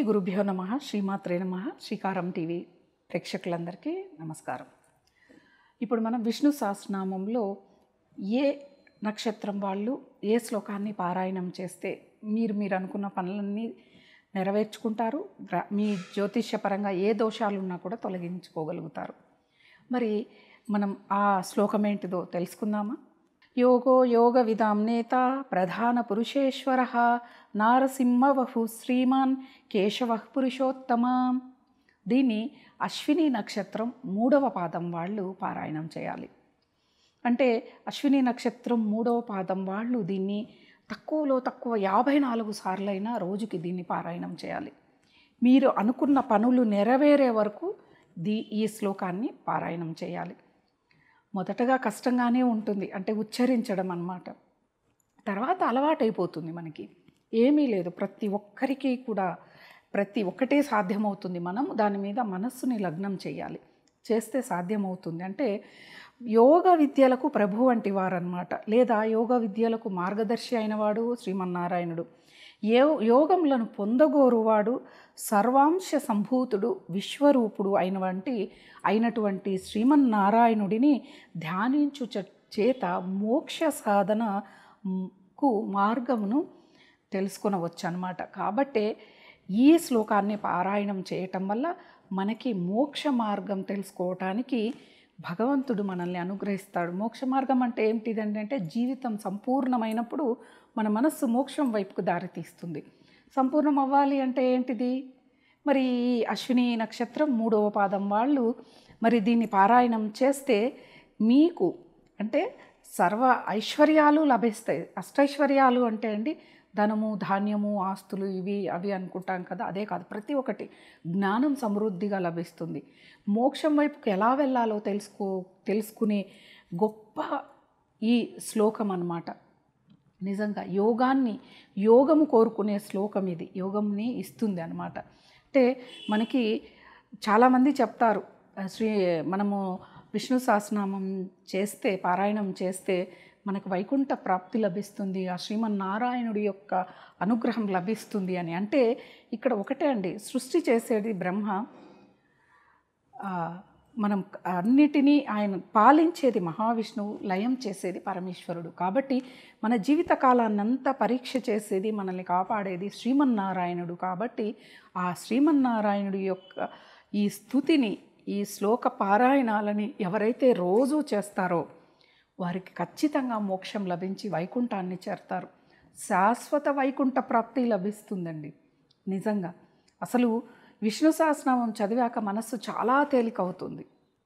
గురుభ్యో నమ శ్రీమాత్రే నమ శ్రీకారం టీవీ ప్రేక్షకులందరికీ నమస్కారం ఇప్పుడు మనం విష్ణు సహస్రనామంలో ఏ నక్షత్రం వాళ్ళు ఏ శ్లోకాన్ని పారాయణం చేస్తే మీరు మీరు అనుకున్న పనులన్నీ నెరవేర్చుకుంటారు గ్ర- మీ జ్యోతిష్యపరంగా ఏ దోషాలు ఉన్నా కూడా తొలగించుకోగలుగుతారు మరి మనం ఆ శ్లోకం ఏంటిదో తెలుసుకుందామా యోగో యోగ విదాం నేత ప్రధాన పురుషేశ్వర నారసింహవహు శ్రీమాన్ కేశవ పురుషోత్తమ దీన్ని అశ్విని నక్షత్రం మూడవ పాదం వాళ్ళు పారాయణం చేయాలి అంటే అశ్విని నక్షత్రం మూడవ పాదం వాళ్ళు దీన్ని తక్కువలో తక్కువ యాభై నాలుగు సార్లైనా రోజుకి దీన్ని పారాయణం చేయాలి మీరు అనుకున్న పనులు నెరవేరే వరకు దీ ఈ శ్లోకాన్ని పారాయణం చేయాలి మొదటగా కష్టంగానే ఉంటుంది అంటే ఉచ్చరించడం అన్నమాట తర్వాత అలవాటైపోతుంది మనకి ఏమీ లేదు ప్రతి ఒక్కరికి కూడా ప్రతి ఒక్కటే సాధ్యమవుతుంది మనం దాని మీద మనస్సుని లగ్నం చేయాలి చేస్తే సాధ్యమవుతుంది అంటే యోగ విద్యలకు ప్రభు వంటి వారనమాట లేదా యోగ విద్యలకు మార్గదర్శి అయినవాడు శ్రీమన్నారాయణుడు ఏ యోగములను పొందగోరువాడు సర్వాంశ సంభూతుడు విశ్వరూపుడు అయిన వంటి అయినటువంటి శ్రీమన్నారాయణుడిని ధ్యానించు చ- చేత మోక్ష సాధనకు మార్గమును తెలుసుకొనవచ్చు అనమాట కాబట్టే ఈ శ్లోకాన్ని పారాయణం చేయటం వల్ల మనకి మోక్ష మార్గం తెలుసుకోవటానికి భగవంతుడు మనల్ని అనుగ్రహిస్తాడు మోక్ష మార్గం అంటే ఏంటిదండి అంటే జీవితం సంపూర్ణమైనప్పుడు మన మనస్సు మోక్షం వైపుకు దారితీస్తుంది సంపూర్ణం అవ్వాలి అంటే ఏంటిది మరి ఈ అశ్విని నక్షత్రం మూడవ పాదం వాళ్ళు మరి దీన్ని పారాయణం చేస్తే మీకు అంటే సర్వ ఐశ్వర్యాలు లభిస్తాయి అష్టైశ్వర్యాలు అంటే అండి ధనము ధాన్యము ఆస్తులు ఇవి అవి అనుకుంటాం కదా అదే కాదు ప్రతి ఒక్కటి జ్ఞానం సమృద్ధిగా లభిస్తుంది మోక్షం వైపుకి ఎలా వెళ్ళాలో తెలుసుకో తెలుసుకునే గొప్ప ఈ శ్లోకం అన్నమాట నిజంగా యోగాన్ని యోగము కోరుకునే శ్లోకం ఇది యోగంని ఇస్తుంది అనమాట అంటే మనకి చాలామంది చెప్తారు ఆ, శ్రీ మనము విష్ణు సహస్రనామం చేస్తే పారాయణం చేస్తే మనకు వైకుంఠ ప్రాప్తి లభిస్తుంది ఆ శ్రీమన్నారాయణుడి యొక్క అనుగ్రహం లభిస్తుంది అని అంటే ఇక్కడ ఒకటే అండి సృష్టి చేసేది బ్రహ్మ ఆ, మనం అన్నిటినీ ఆయన పాలించేది మహావిష్ణువు లయం చేసేది పరమేశ్వరుడు కాబట్టి మన జీవిత కాలాన్నంతా పరీక్ష చేసేది మనల్ని కాపాడేది శ్రీమన్నారాయణుడు కాబట్టి ఆ శ్రీమన్నారాయణుడి యొక్క ఈ స్థుతిని ఈ శ్లోక పారాయణాలని ఎవరైతే రోజు చేస్తారో వారికి ఖచ్చితంగా మోక్షం లభించి వైకుంఠాన్ని చేరతారు శాశ్వత వైకుంఠ ప్రాప్తి లభిస్తుందండి నిజంగా అసలు విష్ణు సహస్రనామం చదివాక మనస్సు చాలా తేలికవుతుంది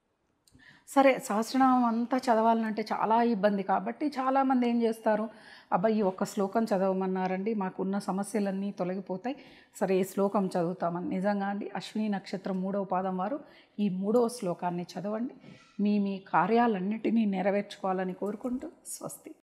సరే సహస్రనామం అంతా చదవాలంటే చాలా ఇబ్బంది కాబట్టి చాలామంది ఏం చేస్తారు అబ్బాయి ఈ ఒక్క శ్లోకం చదవమన్నారండి మాకున్న సమస్యలన్నీ తొలగిపోతాయి సరే ఈ శ్లోకం చదువుతామని నిజంగా అండి అశ్విని నక్షత్రం మూడవ పాదం వారు ఈ మూడవ శ్లోకాన్ని చదవండి మీ మీ కార్యాలన్నిటినీ నెరవేర్చుకోవాలని కోరుకుంటూ స్వస్తి